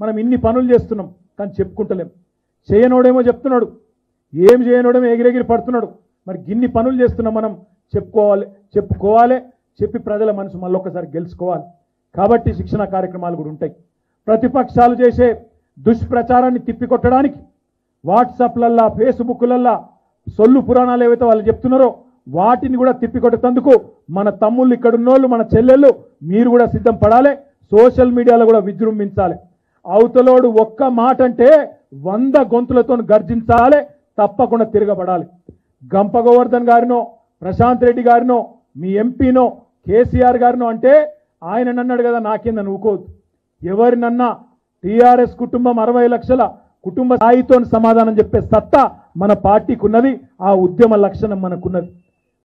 మనం ఇన్ని పనులు చేస్తున్నాం కానీ చెప్పుకుంటలేం చేయనోడేమో చెప్తున్నాడు ఏం చేయనోడేమో ఎగిరెగిరి పడుతున్నాడు మరి గిన్ని పనులు చేస్తున్నాం మనం చెప్పుకోవాలి చెప్పుకోవాలి చెప్పి ప్రజల మనసు మళ్ళొక్కసారి గెలుచుకోవాలి కాబట్టి శిక్షణ కార్యక్రమాలు కూడా ఉంటాయి ప్రతిపక్షాలు చేసే దుష్ప్రచారాన్ని తిప్పికొట్టడానికి వాట్సాప్లల్లా ఫేస్బుక్లల్లా సొల్లు పురాణాలు ఏవైతే వాళ్ళు చెప్తున్నారో వాటిని కూడా తిప్పికొట్టేందుకు మన తమ్ముళ్ళు ఇక్కడ ఉన్నోళ్ళు మన చెల్లెళ్ళు మీరు కూడా సిద్ధం పడాలి సోషల్ మీడియాలో కూడా విజృంభించాలి అవతలోడు ఒక్క మాట అంటే వంద గొంతులతో గర్జించాలి తప్పకుండా తిరగబడాలి గంప గోవర్ధన్ గారినో ప్రశాంత్ రెడ్డి గారినో మీ ఎంపీనో కేసీఆర్ గారినో అంటే ఆయన అన్నాడు కదా నాకేందని ఊకోదు ఎవరినన్నా టీఆర్ఎస్ కుటుంబం అరవై లక్షల కుటుంబ స్థాయితో సమాధానం చెప్పే సత్తా మన పార్టీకి ఉన్నది ఆ ఉద్యమ లక్షణం మనకున్నది